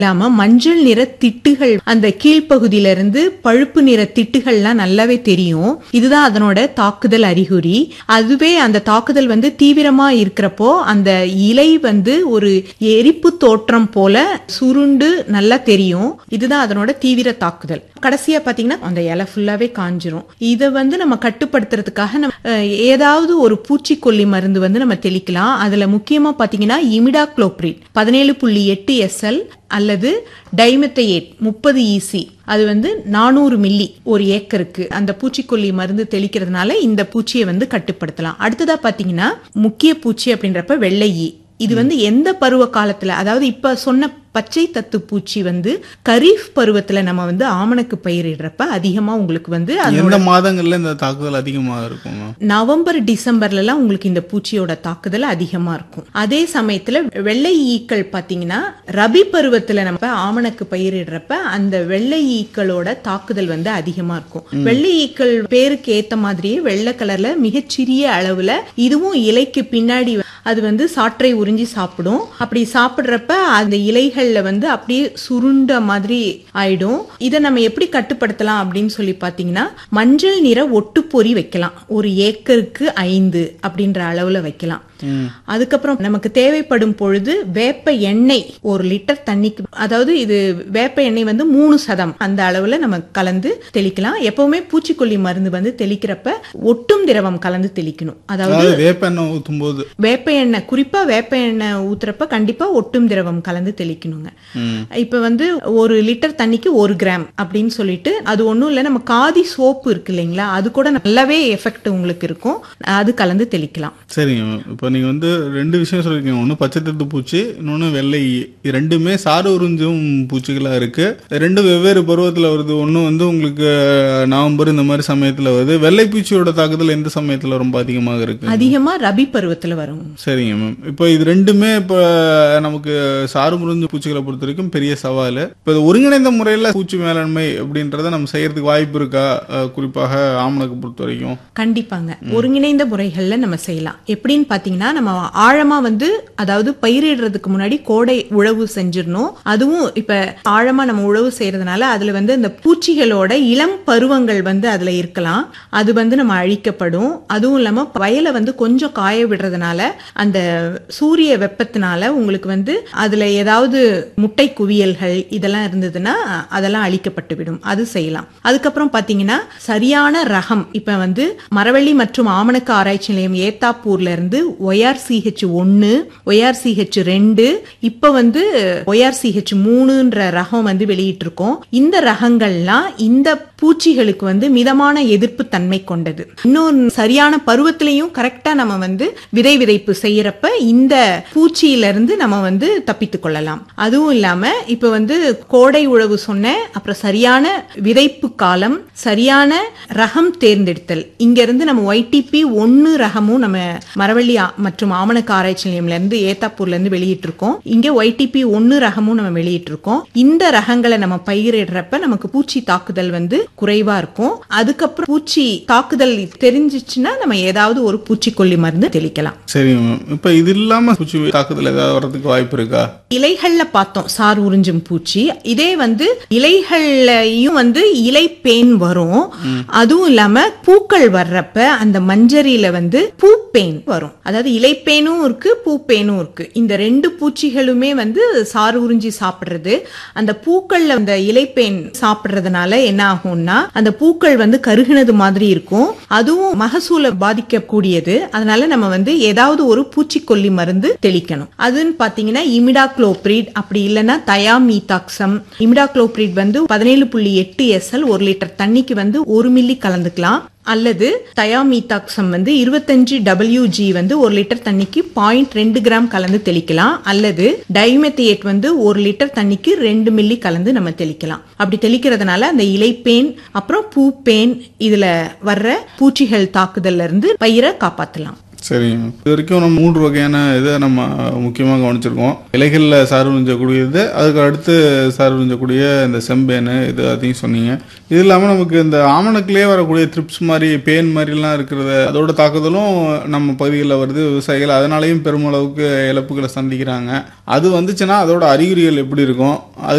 இல்லாம மஞ்சள் நிற திட்டுகள் அந்த கீழ்ப்பகுதியில இருந்து பழுப்பு நிற திட்டுகள்லாம் நல்லாவே தெரியும் இதுதான் அதனோட தாக்குதல் அறிகுறி அதுவே அந்த தாக்குதல் வந்து தீவிரமா இருக்கிறப்போ அந்த இலை வந்து ஒரு எரிப்பு தோற்றம் போல சுருண்டு நல்லா தெரியும் இதுதான் அதனோட தீவிர தாக்குதல் கடைசியா பாத்தீங்கன்னா அந்த இலை ஃபுல்லாவே காஞ்சிரும் இதை வந்து நம்ம கட்டுப்படுத்துறதுக்காக நம்ம அஹ், ஏதாவது ஒரு பூச்சிக்கொல்லி மருந்து வந்து நம்ம தெளிக்கலாம் அதுல முக்கியமா பாத்தீங்கன்னா இமிடா பதினேழு புள்ளி எட்டு எஸ்எல் அல்லது டைமெத்தையேட் முப்பது இசி அது வந்து நானூறு மில்லி ஒரு ஏக்கருக்கு அந்த பூச்சிக்கொல்லி மருந்து தெளிக்கிறதுனால இந்த பூச்சியை வந்து கட்டுப்படுத்தலாம் அடுத்ததா பாத்தீங்கன்னா முக்கிய பூச்சி அப்படின்றப்ப வெள்ளை ஈ இது வந்து எந்த பருவ காலத்துல அதாவது இப்ப சொன்ன பச்சை தத்து பூச்சி வந்து கரீஃப் பருவத்துல நம்ம வந்து ஆமணக்கு பயிரிடுறப்ப அதிகமா உங்களுக்கு வந்து அது எந்த மாதங்கள்ல இந்த தாக்குதல் அதிகமா இருக்கும் நவம்பர் டிசம்பர்ல எல்லாம் உங்களுக்கு இந்த பூச்சியோட தாக்குதல் அதிகமா இருக்கும் அதே சமயத்துல வெள்ளை ஈக்கள் பாத்தீங்கன்னா ரபி பருவத்துல நம்ம ஆமணக்கு பயிரிடுறப்ப அந்த வெள்ளை ஈக்களோட தாக்குதல் வந்து அதிகமா இருக்கும் வெள்ளை ஈக்கள் பேருக்கு ஏத்த மாதிரியே வெள்ளை கலர்ல மிகச்சிறிய அளவுல இதுவும் இலைக்கு பின்னாடி அது வந்து சாற்றை உறிஞ்சி சாப்பிடும் அப்படி சாப்பிடுறப்ப அந்த இலைகள்ல வந்து அப்படியே சுருண்ட மாதிரி ஆயிடும் இதை நம்ம எப்படி கட்டுப்படுத்தலாம் அப்படின்னு சொல்லி பாத்தீங்கன்னா மஞ்சள் நிற ஒட்டுப்பொறி வைக்கலாம் ஒரு ஏக்கருக்கு ஐந்து அப்படின்ற அளவுல வைக்கலாம் அதுக்கப்புறம் நமக்கு தேவைப்படும் பொழுது வேப்ப எண்ணெய் ஒரு லிட்டர் தண்ணிக்கு அதாவது இது வேப்ப எண்ணெய் வந்து மூணு சதம் அந்த அளவுல நம்ம கலந்து தெளிக்கலாம் எப்பவுமே பூச்சிக்கொல்லி மருந்து வந்து தெளிக்கிறப்ப ஒட்டும் திரவம் கலந்து தெளிக்கணும் அதாவது அதாவது வேப்பெண்ணெய் ஊத்தும் போது வேப்ப எண்ணெய் குறிப்பா வேப்ப எண்ணெய் ஊத்துறப்ப கண்டிப்பா ஒட்டும் திரவம் கலந்து தெளிக்கணுங்க இப்ப வந்து ஒரு லிட்டர் தண்ணிக்கு ஒரு கிராம் அப்படின்னு சொல்லிட்டு அது ஒண்ணும் இல்ல நம்ம காதி சோப்பு இருக்கு இல்லைங்களா அது கூட நல்லாவே எஃபெக்ட் உங்களுக்கு இருக்கும் அது கலந்து தெளிக்கலாம் சரிங்க மேம் இப்போ நீங்க வந்து ரெண்டு விஷயம் சொல்லிருக்கீங்க ஒன்று பச்சை தத்து பூச்சி இன்னொன்று வெள்ளை ஈ. இது ரெண்டுமே சாறு உறிஞ்சும் பூச்சிகளா இருக்கு ரெண்டு வெவ்வேறு பருவத்தில் வருது ஒன்று வந்து உங்களுக்கு நவம்பர் இந்த மாதிரி சமயத்தில் வருது வெள்ளை பூச்சியோட தாக்குதல் எந்த சமயத்தில் ரொம்ப அதிகமாக இருக்கு அதிகமா ரபி பருவத்துல வரும் சரிங்க மேம் இப்போ இது ரெண்டுமே இப்போ நமக்கு சாறு முறிஞ்ச பூச்சிகளை பொறுத்த வரைக்கும் பெரிய சவால் இப்போ இது ஒருங்கிணைந்த முறையில் பூச்சி மேலாண்மை அப்படின்றத நம்ம செய்யறதுக்கு வாய்ப்பு இருக்கா அஹ், குறிப்பாக ஆமணக்கு பொறுத்த வரைக்கும் கண்டிப்பாங்க ஒருங்கிணைந்த முறைகள்ல நம்ம செய்யலாம் எப்படின்னு பாத்தீங்கன்னா நம்ம ஆழமா வந்து அதாவது பயிரிடுறதுக்கு முன்னாடி கோடை உழவு செஞ்சிடணும் அதுவும் இப்ப ஆழமா நம்ம உழவு செய்யறதுனால அதுல வந்து இந்த பூச்சிகளோட இளம் பருவங்கள் வந்து அதுல இருக்கலாம் அது வந்து நம்ம அழிக்கப்படும் அதுவும் இல்லாம வயலை வந்து கொஞ்சம் காய விடுறதுனால அந்த சூரிய வெப்பத்தினால உங்களுக்கு வந்து அதுல ஏதாவது முட்டை குவியல்கள் இதெல்லாம் இருந்ததுன்னா அதெல்லாம் அழிக்கப்பட்டு விடும் அது செய்யலாம் அதுக்கப்புறம் பாத்தீங்கன்னா சரியான ரகம் இப்ப வந்து மரவள்ளி மற்றும் ஆமணக்கு ஆராய்ச்சி நிலையம் ஏத்தாப்பூர்ல இருந்து ஒய்ஆர்சிஹெச் ஒன்னு ஒய்ஆர்சிஹெச் ரெண்டு இப்ப வந்து ஒய்ஆர்சிஹெச் மூணுன்ற ரகம் வந்து வெளியிட்டிருக்கோம் இந்த ரகங்கள்லாம் இந்த பூச்சிகளுக்கு வந்து மிதமான எதிர்ப்பு தன்மை கொண்டது இன்னொரு சரியான பருவத்திலையும் கரெக்டா நம்ம வந்து விதை விதைப்பு செய்யறப்ப இந்த பூச்சியில இருந்து நம்ம வந்து தப்பித்துக் கொள்ளலாம் அதுவும் இல்லாம இப்ப வந்து கோடை உழவு சொன்னேன் அப்புறம் சரியான விதைப்பு காலம் சரியான ரகம் தேர்ந்தெடுத்தல் இங்க இருந்து நம்ம ஒய்டிபி ஒன்னு ரகமும் நம்ம மரவள்ளி ஆ- மற்றும் ஆமணக்கு ஆராய்ச்சி நிலையம்ல இருந்து ஏத்தாப்பூர்ல இருந்து வெளியிட்டிருக்கோம் இங்க ஒய்டிபி ஒன்னு ரகமும் நம்ம வெளியிட்டிருக்கோம் இந்த ரகங்களை நம்ம பயிரிடுறப்ப நமக்கு பூச்சி தாக்குதல் வந்து குறைவா இருக்கும் அதுக்கப்புறம் பூச்சி தாக்குதல் தெரிஞ்சிச்சுன்னா நம்ம ஏதாவது ஒரு பூச்சிக்கொல்லி மருந்து தெளிக்கலாம் சரிங்க மேம் இப்போ இது இல்லாம பூச்சி தாக்குதல் ஏதாவது வர்றதுக்கு வாய்ப்பு இருக்கா இலைகள்ல பார்த்தோம் சார் உறிஞ்சும் பூச்சி இதே வந்து இலைகள்லயும் வந்து இலை பேன் வரும் அதுவும் இல்லாம பூக்கள் வர்றப்ப அந்த மஞ்சரியில வந்து பூ பேன் வரும் அதாவது இலைப்பேனும் இருக்கு பூ பேனும் இருக்கு இந்த ரெண்டு பூச்சிகளுமே வந்து சாறு உறிஞ்சி சாப்பிடுறது அந்த பூக்கள்ல அந்த இலைப்பேன் சாப்பிடுறதுனால என்ன ஆகும்னா அந்த பூக்கள் வந்து கருகினது மாதிரி இருக்கும் அதுவும் மகசூலை பாதிக்கக்கூடியது அதனால நம்ம வந்து ஏதாவது ஒரு பூச்சிக்கொல்லி மருந்து தெளிக்கணும் அதுன்னு பாத்தீங்கன்னா இமிடாக்ளோப்ரிட் அப்படி இல்லைன்னா தயாமீதாக்சம் இமிடாக்ளோப்ரிட் வந்து பதினேழு புள்ளி எட்டு எஸ்எல் ஒரு லிட்டர் தண்ணிக்கு வந்து ஒரு மில்லி கலந்துக்கலாம் அல்லது தயாமீதாக்சம் வந்து இருபத்தஞ்சு டபிள்யூஜி வந்து ஒரு லிட்டர் தண்ணிக்கு பாயிண்ட் ரெண்டு கிராம் கலந்து தெளிக்கலாம் அல்லது டைமெத்தியேட் வந்து ஒரு லிட்டர் தண்ணிக்கு ரெண்டு மில்லி கலந்து நம்ம தெளிக்கலாம் அப்படி தெளிக்கிறதுனால அந்த இலைப்பேன் அப்புறம் பூ பேன் இதுல வர்ற பூச்சிகள் தாக்குதல்ல இருந்து பயிரை காப்பாத்தலாம் சரிங்க இது வரைக்கும் நம்ம மூன்று வகையான இதை நம்ம முக்கியமாக கவனிச்சிருக்கோம் இலைகளில் சாறு உறிஞ்சக்கூடியது அதுக்கு அடுத்து சாறு உறிஞ்சக்கூடிய இந்த செம்பேனு இது அதையும் சொன்னீங்க இது இல்லாமல் நமக்கு இந்த ஆமணக்கிலே வரக்கூடிய த்ரிப்ஸ் மாதிரி பேன் மாதிரிலாம் இருக்கிறது அதோட தாக்குதலும் நம்ம பகுதிகளில் வருது விவசாயிகள் அதனாலையும் பெருமளவுக்கு இழப்புகளை சந்திக்கிறாங்க அது வந்துச்சுன்னா அதோட அறிகுறிகள் எப்படி இருக்கும் அது